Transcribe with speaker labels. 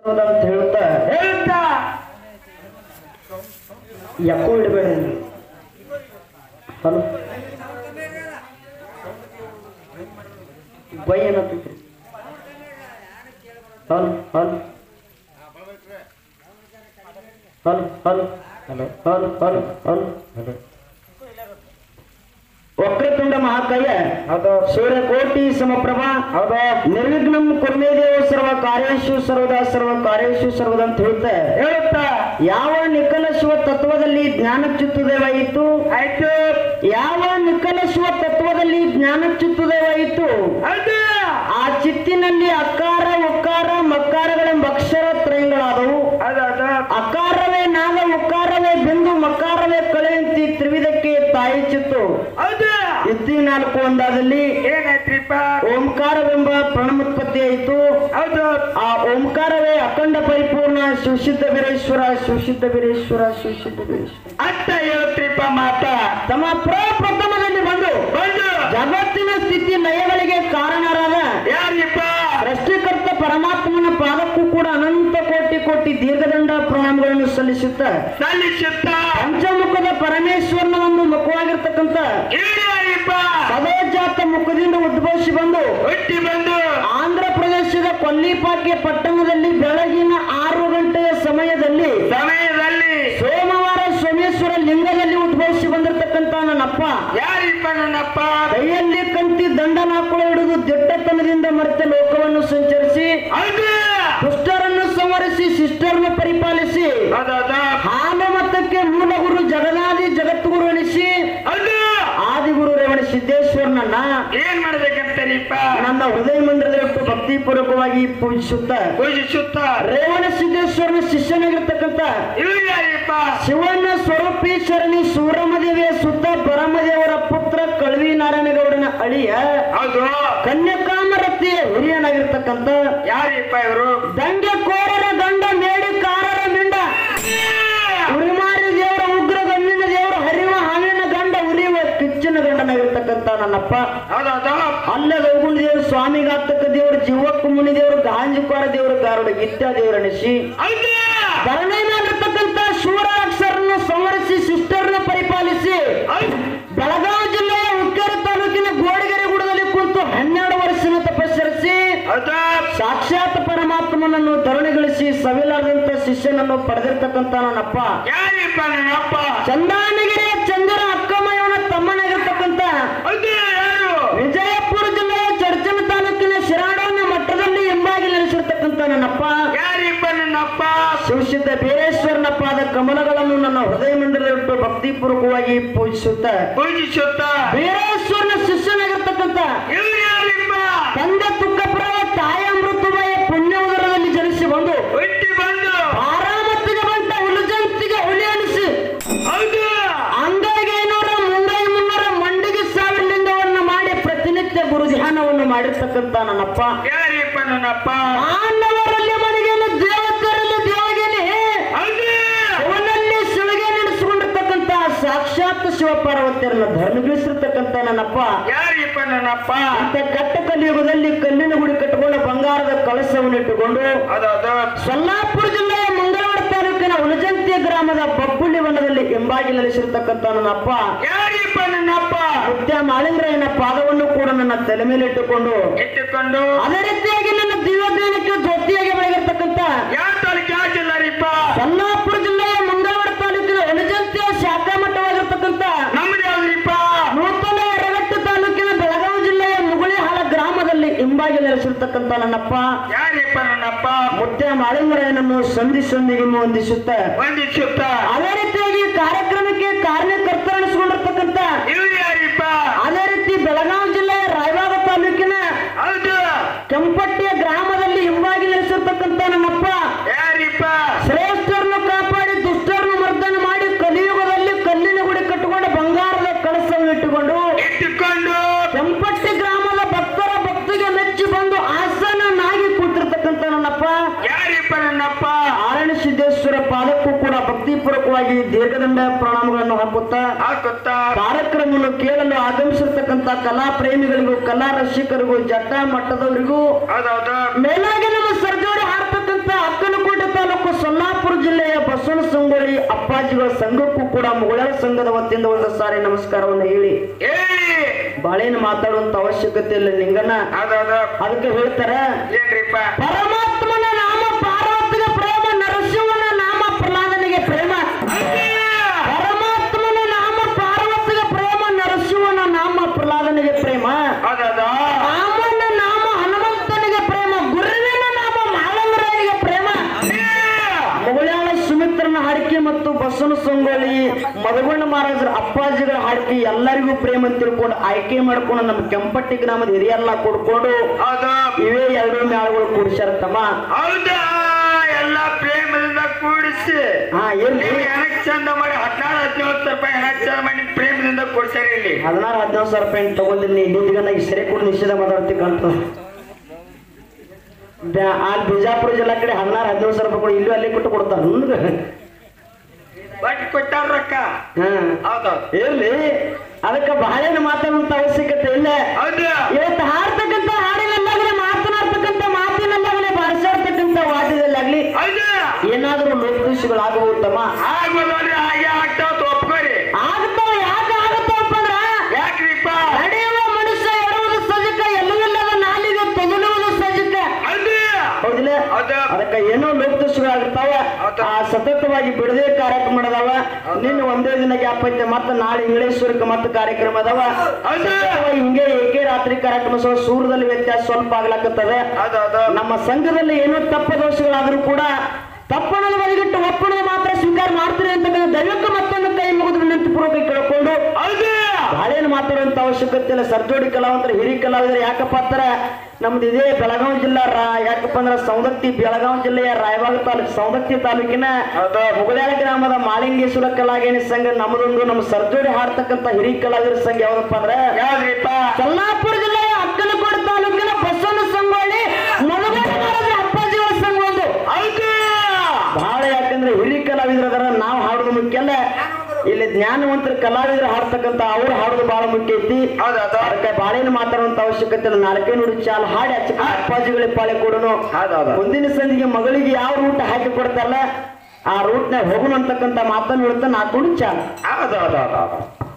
Speaker 1: ಅಂತ ಹೇಳ್ತಾ
Speaker 2: ಹೇಳ್ತಾ
Speaker 1: ಯಾಕೋ ಇಡಬೇಡ ಹಲೋ ಬೈ ಏನತ್ತೈತ್ರಿ hello hello hello hello hello hello hello hello hello ವಕ್ರತುಂಡ ಮಹಾಕಾಯ
Speaker 2: ಹೌದು
Speaker 1: ಸೂರ್ಯಕೋಟಿ ಸಮಪ್ರಭಾ
Speaker 2: ಹೌದು
Speaker 1: ನಿರ್ವಿಘ್ನಂ ಕುರ್ಮೇದೇವ ಸರ್ವ ಕಾರ್ಯೇಶು ಸರ್ವದಾ ಸರ್ವ ಕಾರ್ಯೇಶು ಸರ್ವದ ಅಂತ ಹೇಳ್ತಾ
Speaker 2: ಹೇಳುತ್ತಾ
Speaker 1: ಯಾವ ನಿಖಲ ಶಿವ ತತ್ವದಲ್ಲಿ ಜ್ಞಾನಚ್ಯುತದೇವ ಇತ್ತು
Speaker 2: ಆಯ್ತು
Speaker 1: ಯಾವ ನಿಖಲ ಶಿವ ತತ್ವದಲ್ಲಿ ಜ್ಞಾನಚ್ಯುತದೇವ ಇತ್ತು
Speaker 2: ಹೌದು
Speaker 1: ಆ ಚಿತ್ತಿನಲ್ಲಿ ಅಕಾರ ಉಕ್ಕಾರ ಮಕ್ಕಾರಗಳೆಂಬ ಅಕ್ಷರ ತ್ರಯಗಳಾದವು
Speaker 2: ಹೌದು
Speaker 1: ಅಕಾರವೇ ನಾಗ ಉಕ್ಕಾರವೇ ಬಿಂದು ಮಕಾರವೇ ಕಳೆಯಂತಿ ತ್ರಿವಿಧಕ್ಕೆ ತಾಯಿ ಚಿತ್ತು
Speaker 2: ಹೌದು
Speaker 1: ಇದ್ದಿ ನಾಲ್ಕು ಒಂದಾದಲ್ಲಿ
Speaker 2: ಏನಾಯ್ತ್ರಿಪ್ಪ
Speaker 1: ಓಂಕಾರವೆಂಬ ಪ್ರಣಮೋತ್ಪತ್ತಿ ಆಯಿತು
Speaker 2: ಹೌದು
Speaker 1: ಆ ಓಂಕಾರವೇ ಅಖಂಡ ಪರಿಪೂರ್ಣ ಶಿವಸಿದ್ಧ ವೀರೇಶ್ವರ ಶಿವಸಿದ್ಧ ವೀರೇಶ್ವರ ಶಿವಸಿದ್ಧ ವೀರೇಶ್ವರ
Speaker 2: ಅಂತ ಹೇಳ್ತ್ರಿಪ್ಪ ಮಾತ
Speaker 1: ತಮ್ಮ ಪ್ರಪ್ರಥಮದಲ್ಲಿ ಬಂದು
Speaker 2: ಬಂದು
Speaker 1: ಜಗತ್ತಿನ ಸ್ಥಿತಿ ಲಯಗಳಿಗೆ ಕಾರಣರಾದ
Speaker 2: ಯಾರಿಪ್ಪ
Speaker 1: ಸೃಷ್ಟಿಕರ್ತ ಪರಮಾತ್ಮನ ಪಾದಕ್ಕೂ ಕೂಡ ಅನಂತ ಕೋಟಿ ಕೋಟಿ ದೀರ್ಘದಂಡ ಪ್ರಣಾಮಗಳನ್ನು ಸಲ್ಲಿಸುತ್ತ
Speaker 2: ಸಲ್ಲಿಸುತ್ತ
Speaker 1: ಪಂಚಮುಖದ ಪರಮೇಶ್ವರನ ಒಂದು ಮುಖವಾಗಿರ್ತಕ್ಕಂಥ
Speaker 2: ಯಾರಿಪ್ಪ
Speaker 1: ಸದೋಜಾತ ಮುಖದಿಂದ ಉದ್ಭವಿಸಿ ಬಂದು
Speaker 2: ಹುಟ್ಟಿ ಬಂದು
Speaker 1: ಆಂಧ್ರ ಪ್ರದೇಶದ ಕೊಲ್ಲಿಪಾಕೆ ಪಟ್ಟಣದಲ್ಲಿ ಬೆಳಗಿನ ಆರು ಗಂಟೆಯ ಸಮಯದಲ್ಲಿ
Speaker 2: ಸಮಯದಲ್ಲಿ
Speaker 1: ಸೋಮವಾರ ಸೋಮೇಶ್ವರ ಲಿಂಗದಲ್ಲಿ ಉದ್ಭವಿಸಿ ಬಂದಿರತಕ್ಕಂತ ನನ್ನಪ್ಪ
Speaker 2: ಯಾರಿಪ್ಪ ನನ್ನಪ್ಪ
Speaker 1: ಕೈಯಲ್ಲಿ ಕಂತಿ ದಂಡನಾಕುಳ ಹಿಡಿದು ದಿಟ್ಟತನದಿಂದ ಮರೆತ ಲೋಕವನ್ನು ಸಂಚರಿಸಿ
Speaker 2: ಹೌದು
Speaker 1: ದುಷ್ಟರನ್ನು ಸಂವರಿಸಿ ಶಿಷ್ಟರನ್ನು ಪರಿಪಾಲಿಸಿ
Speaker 2: ಹೌದು
Speaker 1: ಹಾಲು ಮತಕ್ಕೆ ಮೂಲ ಗುರು ಜಗದಾದಿ ಜಗದ್ಗುರು ಎನಿಸಿ
Speaker 2: ಹೌದು
Speaker 1: ಆದಿಗುರು ರೇವಣ ಸಿದ್ದೇಶ್ವರನನ್ನ
Speaker 2: ಏನ್ ಮಾಡ್ಬೇಕಂತಾರಿಪ್ಪ
Speaker 1: ನನ್ನ ಹೃದಯ ಮಂದಿರದಲ್ಲಿಟ್ಟು ಭಕ್ತಿಪೂರ್ವಕವಾಗಿ ಪೂಜಿಸುತ್ತ
Speaker 2: ಪೂಜಿಸುತ್ತ
Speaker 1: ರೇವಣ ಸಿದ್ದೇಶ್ವರನ ಶಿಷ್ಯನಾಗಿರ್ತಕ್ಕಂಥ
Speaker 2: ಇವ್ರು ಯಾರಿಪ್ಪ
Speaker 1: ಶಿವನ ಸ್ವರೂಪೀಶ್ವರನಿ ಸೂರಮದೇವಿಯ ಸುತ್ತ ಪರಮದೇವರ ಪುತ್ರ ಕಳ್ವಿ ನಾರಾಯಣಗೌಡನ ಅಳಿಯ
Speaker 2: ಹೌದು
Speaker 1: ಕನ್ಯಕಾಮರತಿಯ ಹಿರಿಯನಾಗಿರ್ತಕ್ಕಂಥ
Speaker 2: ಯಾರಿಪ್ಪ ಇವರು
Speaker 1: ದಂಗೆ ಕೋರರ ಗಂಡ ಮೇಡಿಕಾರರ ಮಿಂಡ ಉರಿಮಾರಿ ದೇವರ ಉಗ್ರ ಗಣ್ಣಿನ ದೇವರ ಹರಿವ ಹಾವಿನ ಗಂಡ ಉರಿಯುವ ಕಿಚ್ಚಿನ ಗಂಡನಾಗಿರ್ತಕ್ಕಂಥ ನನ್ನಪ್ಪ
Speaker 2: ಹೌದೌದು
Speaker 1: ಅಲ್ಲೇ ಗೌಗುಂಡ ದೇವರು ಸ್ವಾಮಿಗಾತಕ ದೇವರು ಜೀವಕ್ಕ ಮುನಿ ದೇವರು ಗಾಂಜಿಕೋರ ದೇವರು ಗಾರುಡ ಇತ್ಯ ದೇವರಣಿಸಿ
Speaker 2: ಹೌದು
Speaker 1: ಧರಣಿನಲ್ಲಿರ್ತಕ್ಕಂಥ ಶೂರಾಕ್ಷರನ್ನು ಸಂವರಿಸಿ ಸಿಸ್ಟರ್ನ ಪರಿಪಾಲಿಸಿ
Speaker 2: ಹೌದು
Speaker 1: ಬೆಳಗಾವಿ ಜಿಲ್ಲೆಯ ಹುಕ್ಕೇರಿ ತಾಲೂಕಿನ ಗೋಡಿಗೆರೆ ಗುಡದಲ್ಲಿ ಕುಂತು ಹನ್ನೆರಡು ವರ್ಷದ ತಪಸ್ಸರಿಸಿ
Speaker 2: ಹೌದು
Speaker 1: ಸಾಕ್ಷಾತ್ ಪರಮಾತ್ಮನನ್ನು ಧರಣಿಗಳಿಸಿ ಸವಿಲಾದಂತ ಶಿಷ್ಯನನ್ನು ಪಡೆದಿರ್ತಕ್ಕಂಥ ನನ್ನಪ್ಪ
Speaker 2: ಯಾರಿಪ್ಪ ನನ್ನಪ್ಪ
Speaker 1: ಚಂದಾನಗಿರಿಯ ಚಂದ್ರ ಅಕ್ಕಮಯವನ ತಮ್ಮನಾಗಿರ್ತಕ್ಕಂಥ
Speaker 2: ಹೌದು ಯಾರು
Speaker 1: ವಿಜಯಪುರ ಜಿಲ್ಲೆಯ ಚಡ್ಚನ ತಾಲೂಕಿನ ಶಿರಾಡೋನ ಮಠದಲ್ಲಿ ಎಂಬಾಗಿ ನೆಲೆಸಿರ್ತಕ್ಕಂಥ ನನ್ನಪ್ಪ
Speaker 2: ಯಾರಿಪ್ಪ ನನ್ನಪ್ಪ
Speaker 1: ಶಿವಸಿದ್ಧ ಬೀರೇಶ್ವರನ ಪಾದ ಕಮಲಗಳನ್ನು ನನ್ನ ಹೃದಯ ಮಂದಿರದಲ್ಲಿಟ್ಟು ಭಕ್ತಿಪೂರ್ವಕವಾಗಿ ಪೂಜಿಸುತ್ತ
Speaker 2: ಪೂಜಿಸುತ್ತ
Speaker 1: ಬೀರೇಶ್ವರನ ಶಿಷ್ಯನಾಗಿರ್ತಕ್ಕಂಥ
Speaker 2: ಇವ್ರು ಯಾರಿಪ್ಪ
Speaker 1: ತಂದೆ ತುಕ್ಕಪುರವ ತಾಯಿ ಅಮೃತಮಯ ಪುಣ್ಯ ಉದರದಲ್ಲಿ ಜನಿಸಿ ಬಂದು
Speaker 2: ಹುಟ್ಟಿ ಬಂದು
Speaker 1: ಆರಾಮತ್ತಿಗೆ ಬಂತ ಹುಲಿಜಂತಿಗೆ ಹುಲಿ ಅನಿಸಿ
Speaker 2: ಹೌದು
Speaker 1: ಅಂಗೈಗೆ ಐನೂರ ಮುಂಗೈ ಮುನ್ನೂರ ಮಂಡಿಗೆ ಸಾವಿರ ಲಿಂಗವನ್ನು ಮಾಡಿ ಪ್ರತಿನಿತ್ಯ ಗುರು ಧ್ಯಾನವನ್ನು ಮಾಡಿರ್ತಕ್ಕಂಥ ನನ್ನಪ್ಪ
Speaker 2: ಯಾರಿಪ್ಪ ನನ್ನಪ್ಪ
Speaker 1: ಮಾನವರಲ್ಲಿ ಮನೆಗೇನು ದೇವತೆಯರಲ್ಲಿ ದೇವಗೇನೆ
Speaker 2: ಹೌದು
Speaker 1: ಅವನಲ್ಲಿ ಶಿವಗೆ ನಡೆಸಿಕೊಂಡಿರ್ತಕ್ಕಂಥ ಸಾಕ್ಷಾತ್ ಶಿವಪಾರ್ವತಿಯರನ್ನ ಧರ್ಮಗಿಳಿಸಿರ್ತಕ್ಕಂಥ ನನ್ನಪ್ಪ
Speaker 2: ಯಾರಿಪ್ಪ ನನ್ನಪ್ಪ
Speaker 1: ಅಂತ ಕಟ್ಟ ಕಲಿಯುಗದಲ್ಲಿ ಕಲ್ಲಿನ ಗುಡಿ ಕಟ್ಟಿಕೊಂಡು ಬಂಗಾರದ ಕಳಸವನ್ನು ಇಟ್ಟುಕೊಂಡು
Speaker 2: ಹೌದೌದು
Speaker 1: ಸೊಲ್ಲಾಪುರ ಜಿಲ್ಲೆಯ ಮಂಗಳವಾಡ ತಾಲೂಕಿನ ಉಲಜಂತಿ ಗ್ರಾಮದ ಬಬ್ಬುಳ್ಳಿ ವನದಲ್ಲಿ ಎಂಬಾಗಿ ನೆಲೆಸಿರ್ತಕ್ಕಂಥ ನನ್ನಪ್ಪ
Speaker 2: ಯಾರಿಪ್ಪ ನನ್ನಪ್ಪ
Speaker 1: ಮುತ್ಯ ಮಾಳಿಂಗರಾಯನ ಪಾದವನ್ನು ಕೂಡ ನನ್ನ ತಲೆ ಮೇಲೆ ಇಟ್ಟುಕೊಂಡು
Speaker 2: ಇಟ್ಟುಕೊಂಡು
Speaker 1: ಅದೇ ರೀತಿಯಾಗಿ ನನ್ನ ದಿವ್ಯಜ್ಞಾನಕ್ಕೆ ಜೊತೆಯಾಗಿ ಬೆಳಗಿರ್ತಕ್ಕಂಥ
Speaker 2: ಯಾವ ತಾಲೂಕು ಯಾವ ಜಿಲ್ಲಾರಿಪ್ಪ
Speaker 1: ಸೊಲ್ಲಾಪುರ ಜಿಲ್ಲೆಯ ಮಂಗಳವಾಡ ತಾಲೂಕಿನ ಉಲಜಂತಿಯ ಶಾಖಾ ಮಠವಾಗಿರ್ತಕ್ಕಂಥ
Speaker 2: ನಮ್ದು ಯಾವ್ದ್ರಿಪ್ಪ
Speaker 1: ನೂತನ ಯರಗಟ್ಟ ತಾಲೂಕಿನ ಬೆಳಗಾವಿ ಜಿಲ್ಲೆಯ ಮುಗುಳಿಹಾಳ ಗ್ರಾಮದಲ್ಲಿ ಹಿಂಬಾಗಿ ನೆಲೆಸಿರ್ತಕ್ಕಂಥ ನನ್ನಪ್ಪ
Speaker 2: ಯಾರಿಪ್ಪ ನನ್ನಪ್ಪ
Speaker 1: ಮುತ್ಯ ಮಾಳಿಂಗರಾಯನನ್ನು ಸಂಧಿ ಸಂಧಿಗೆ ವಂದಿಸುತ್ತ
Speaker 2: ವಂದಿಸುತ್ತ
Speaker 1: ಅದೇ ರೀತಿಯಾಗಿ ಕಾರ್ಯಕ್ರಮಕ್ಕೆ ಕಾರ್ಯಕರ್ತರಣಿಸಿಕೊಂಡಿರ್ತಕ್ಕಂಥ
Speaker 2: ಇವ್ರು ಯಾರಿಪ್ಪ
Speaker 1: ಅದೇ ರೀತಿ ಬೆಳಗಾವಿ ಜಿಲ್ಲೆಯ ರಾಯಬಾಗ ತಾಲೂಕಿನ
Speaker 2: ಹೌದು
Speaker 1: ಕೆಂಪಟ್ಟಿಯ ಗ್ರಾಮದಲ್ಲಿ ಹಿಂಬಾಗಿ ನೆಲೆಸಿರ್ತಕ್ಕಂಥ ನನ್ನಪ್ಪ
Speaker 2: ಯಾರಿಪ್ಪ
Speaker 1: ಶ್ರೇಷ್ಠರನ್ನು ಕಾಪಾಡಿ ದುಷ್ಟರನ್ನು ಮರ್ದನ ಮಾಡಿ ಕಲಿಯುಗದಲ್ಲಿ ಕಲ್ಲಿನ ಗುಡಿ ಕಟ್ಟಿಕೊಂಡು ಬಂಗಾರದ ಕಳಸವನ್ನು ಇಟ್ಟುಕೊಂಡು
Speaker 2: ಇಟ್ಟುಕೊಂಡು
Speaker 1: ಕೆಂಪಟ್ಟಿ ಗ್ರಾಮದ ಭಕ್ತರ ಭಕ್ತಿಗೆ ಮೆಚ್ಚಿ ಬಂದು ಆಸನನಾಗಿ ಕೂತಿರ್ತಕ್ಕಂಥ ನನ್ನಪ್ಪ
Speaker 2: ಯಾರಿಪ್ಪ ನನ್ನಪ್ಪ
Speaker 1: ಆರಣ ಸಿದ್ದೇಶ್ವರ ಪಾದಕ್ಕೂ ಕೂಡ ಭಕ್ತಿಪೂರ್ವಕವಾಗಿ ದೀರ್ಘದಂಡ ಪ್ರಣಾಮಗಳನ್ನು ಹಾಕುತ್ತಾ
Speaker 2: ಹಾಕುತ್ತ
Speaker 1: ಕಾರ್ಯಕ್ರಮವನ್ನು ಕೇಳಲು ಆಗಮಿಸಿರ್ತಕ್ಕಂಥ ಕಲಾ ಪ್ರೇಮಿಗಳಿಗೂ ಕಲಾ ರಸಿಕರಿಗೂ ಜಟ್ಟ ಮಟ್ಟದವರಿಗೂ
Speaker 2: ಹೌದೌದು
Speaker 1: ಮೇಲಾಗಿ ನಮ್ಮ ಸರ್ಜೋಡಿ ಹಾಡ್ತಕ್ಕಂಥ ಅಕ್ಕನ ಅಪ್ಪಾಜಿಗಳ ಸಂಘಕ್ಕೂ ಕೂಡ ಮುಗಳ ಸಂಘದ ವತಿಯಿಂದ ಒಂದು ಸಾರಿ ನಮಸ್ಕಾರವನ್ನು ಹೇಳಿ
Speaker 2: ಹೇಳಿ
Speaker 1: ಬಾಳೇನು ಮಾತಾಡುವಂತ ಅವಶ್ಯಕತೆ ಇಲ್ಲ ನಿಂಗನ
Speaker 2: ಹೌದೌದು
Speaker 1: ಅದಕ್ಕೆ ಹೇಳ್ತಾರ
Speaker 2: ಏನ್ರಿಪ್ಪ
Speaker 1: ಪರಮಾತ್ಮನ ನಾಮ ಪಾರ್ವತಿಗೆ ಪ್ರೇಮ ನರಸಿಂಹನ ನಾಮ ಪ್ರಹ್ಲಾದನಿಗೆ ಪ್ರೇಮ ಪರಮಾತ್ಮನ ನಾಮ ಪಾರ್ವತಿಗೆ ಪ್ರೇಮ ನರಸಿಂಹನ ನಾಮ ಪ್ರಹ್ಲಾದನಿಗೆ ಪ್ರೇಮ
Speaker 2: ಹೌದೌದು
Speaker 1: ರಾಮನ ನಾಮ ಹನುಮಂತನಿಗೆ ಪ್ರೇಮ ಗುರುವಿನ ನಾಮ ಮಾಳವರಾಯನಿಗೆ ಪ್ರೇಮ ಮುಗುಳ್ಯಾಳ ಸುಮಿತ್ರನ ಹಾಡಿಕೆ ಮತ್ತು ಬಸವನ ಸಂಗೊಳ್ಳಿ ಮದಗೊಂಡ ಮಹಾರಾಜರ ಅಪ್ಪಾಜಿಗಳ ಹಾಡಿಕೆ ಎಲ್ಲರಿಗೂ ಪ್ರೇಮ ಅಂತ ತಿಳ್ಕೊಂಡು ಆಯ್ಕೆ ಮಾಡ್ಕೊಂಡು ನಮ್ಮ ಕೆಂಪಟ್ಟಿ ಗ್ರಾಮದ ಹಿರಿಯರೆಲ್ಲ ಕೊಡ್ಕೊಂಡು
Speaker 2: ಹೌದು
Speaker 1: ಇವೇ ಎರಡು ಮ್ಯಾಳಗಳು ಕೂಡಿಸ್ಯಾರ ತಮ್ಮ
Speaker 2: ಹೌದಾ ಎಲ್ಲ ಪ್ರೇಮದಿಂದ ಕೂಡಿಸಿ
Speaker 1: ಹಾ ಏನ್ರಿ
Speaker 2: ನೀವು ಹೆಣಕ್ ಚಂದ ಮಾಡಿ ಹದಿನಾರು ಹದಿನೇಳು ರೂಪಾಯಿ ಹೆಣಕ್ ಚಂದ ಮಾಡಿ ಪ್ರೇಮದಿಂದ ಕೊಡ್ಸಾರಿ ಇಲ್ಲಿ
Speaker 1: ಹದಿನಾರು ಹದಿನೇಳು ಸಾವಿರ ರೂಪಾಯಿ ತಗೊಂಡಿನಿ ನಿಂತ್ಗನ ಈ ಸರಿ ಕೂಡ ನಿಷೇಧ ಮಾತಾಡ್ತಿ ಕಾಣ್ತದ ಬ್ಯಾ- ಅಲ್ಲಿ ಬಿಜಾಪುರ ಜಿಲ್ಲಾ ಕಡೆ ಹದಿನಾರು ಹದಿನೇಳು ಸಾವಿರ ರೂಪಾಯಿ ಕೊಡಿ ಇಲ್ಲೂ ಅಲ್ಲಿ ಕೊಟ್ಟು ಕೊಡ್ತಾರ ನನ್ಗೆ
Speaker 2: ಬಟ್ ಕೊಟ್ಟಾರ ರೊಕ್ಕ
Speaker 1: ಹಾ
Speaker 2: ಹೌದೌದು
Speaker 1: ಇರ್ಲಿ ಅದಕ್ಕೆ ಬಹಳೇನು ಮಾತಾಡುವಂತ ಅವಶ್ಯಕತೆ ಇಲ್ಲ
Speaker 2: ಹೌದು
Speaker 1: ಇವತ್ತು ಹಾಡ್ತಕ್ಕಂಥ ಹಾಡಿನಲ್ಲಾಗಲಿ ಮಾತನಾಡ್ತಕ್ಕಂಥ ಮಾತಿನಲ್ಲಾಗಲಿ ಭಾಷಾಡ್ತಕ್ಕಂಥ ವಾದ್ಯದಲ್ಲಾಗಲಿ
Speaker 2: ಹೌದು
Speaker 1: ಏನಾದರೂ ಲೋಕದೋಷಗಳಾಗಬಹುದು ತಮ್ಮ
Speaker 2: ಆಗ್ಬೋದ್ರಿ ಹಾಗೆ ಆಗ್ತಾವ ಒಪ್ಕೋರಿ
Speaker 1: ಆಗ್ತಾವ ಯಾಕೆ ಆಗತ್ತಪ್ಪ ಅಂದ್ರ
Speaker 2: ಯಾಕ್ರಿಪ್ಪ
Speaker 1: ನಡೆಯುವ ಮನುಷ್ಯ ಎಡುವುದು ಸಜಕ ಎಲ್ಲವಿಲ್ಲದ ನಾಲಿಗೆ ತೆಗೆದುವುದು ಸಜಕ
Speaker 2: ಹೌದು
Speaker 1: ಹೌದಿಲ್ಲ
Speaker 2: ಹೌದು
Speaker 1: ಅದಕ್ಕೆ ಏನೋ ಲೋಕದೋಷಗಳಾಗಿರ್ತಾವ
Speaker 2: ಹೌದು.
Speaker 1: ಆ ಸತತವಾಗಿ ಬಿಡದೆ ಕಾರ್ಯಕ್ರಮ ಅದಾವ
Speaker 2: ಹೌದು.
Speaker 1: ನಿನ್ನೆ ಒಂದೇ ದಿನ ಗ್ಯಾಪ್ ಐತೆ ಮತ್ತೆ ನಾಳೆ ಇಂಗ್ಲೇಶ್ವರಕ್ಕೆ ಮತ್ತೆ ಕಾರ್ಯಕ್ರಮ ಅದಾವ
Speaker 2: ಹೌದು.
Speaker 1: ಸತತವಾಗಿ ಹಿಂಗೆ ಏಕೆ ರಾತ್ರಿ ಕಾರ್ಯಕ್ರಮ ಸ್ವಲ್ಪ ಸೂರದಲ್ಲಿ ವ್ಯತ್ಯಾಸ ಸ್ವಲ್ಪ ಆಗ್ಲಾಕತ್ತದ
Speaker 2: ಹೌದೌದು
Speaker 1: ನಮ್ಮ ಸಂಘದಲ್ಲಿ ಏನೋ ತಪ್ಪ ದೋಷಗಳಾದ್ರೂ ಕೂಡ ತಪ್ಪಣದ ಬದಿಗಿಟ್ಟು ಒಪ್ಪಣದ ಮಾತ್ರ ಸ್ವೀಕಾರ ಮಾಡ್ತೀರಿ ಅಂತಕ್ಕಂಥ ದೈವಕ್ಕೆ ಮತ್ತೊಂದು ಕೈ ಮುಗಿದು ವಿನಂತಿಪೂರ್ವಕ ಕೇಳಿಕೊಂಡು
Speaker 2: ಹೌದು
Speaker 1: ಬಾಳೇನು ಮಾತಾಡುವಂತ ಅವಶ್ಯಕತೆ ಇಲ್ಲ ಸರ್ಜೋಡಿ ಕಲಾವಂತರ ಹಿರಿ ಕಲಾವಿದರು ಯಾಕಪ್ಪ ಅಂತಾರ ನಮ್ದು ಇದೇ ಬೆಳಗಾವಿ ಜಿಲ್ಲಾ ರಾ- ಯಾಕಪ್ಪ ಅಂದ್ರೆ ಸೌದತ್ತಿ ಬೆಳಗಾವಿ ಜಿಲ್ಲೆಯ ರಾಯಬಾಗ ತಾಲೂಕು ಸೌದತ್ತಿ ತಾಲೂಕಿನ
Speaker 2: ಹೌದು
Speaker 1: ಮುಗಳಾಳ ಗ್ರಾಮದ ಮಾಳಿಂಗೇಶ್ವರ ಕಲಾಗೇಣಿ ಸಂಘ ನಮ್ಮದೊಂದು ನಮ್ಮ ಸರ್ಜೋಡಿ ಹಾಡ್ತಕ್ಕಂಥ ಹಿರಿ ಕಲಾವಿದರ ಸಂಘ ಯಾವ್ದಪ್ಪ ಅಂದ್ರೆ
Speaker 2: ಯಾವ್ದ್ರಿಪ್ಪ
Speaker 1: ಸೊಲ್ಲಾಪುರ ಜಿಲ್ಲೆಯ ಅಕ್ಕಲಕೋಟೆ ತಾಲೂಕಿನ ಬಸವನ ಸಂಗೊಳ್ಳಿ ಮಲಗೋಡ ಮಹಾರಾಜರ ಅಪ್ಪಾಜಿಗಳ ಸಂಘ ಒಂದು
Speaker 2: ಹೌದು
Speaker 1: ಬಹಳ ಯಾಕಂದ್ರೆ ಹಿರಿ ಕಲಾವಿದ್ರ ಅದರ ನಾವು ಹಾಡೋದು ಮುಖ್ಯ ಅಲ್ಲ ಇಲ್ಲಿ ಜ್ಞಾನವಂತರ ಕಲಾವಿದರು ಹಾಡ್ತಕ್ಕಂಥ ಅವ್ರು ಹಾಡೋದು ಬಹಳ ಮುಖ್ಯ ಐತಿ
Speaker 2: ಹೌದೌದು
Speaker 1: ಅದಕ್ಕೆ ಬಾಳೆನ ಮಾತಾಡುವಂತ ಅವಶ್ಯಕತೆ ಇಲ್ಲ ನಾಲ್ಕೇ ನುಡಿ ಚಾಲ್ ಹಾಡಿ ಹಚ್ಚ ಅಪ್ಪಾಜಿಗಳಿಗೆ ಪಾಳೆ ಕೊಡೋನು
Speaker 2: ಹೌದೌದು
Speaker 1: ಮುಂದಿನ ಸಂದಿಗೆ ಮಗಳಿಗೆ ಯಾವ ರೂಟ್ ಹಾಕಿ ಕೊಡ್ತಾರಲ್ಲ ಆ ರೂಟ್ನಾಗ ಹೋಗೋಣ ಅಂತಕ್ಕಂಥ ಮಾತನ್ನು ಹೇಳ್ತಾ ನಾಲ್ಕು ನುಡಿ ಚಾಲ್
Speaker 2: ಹೌದೌದು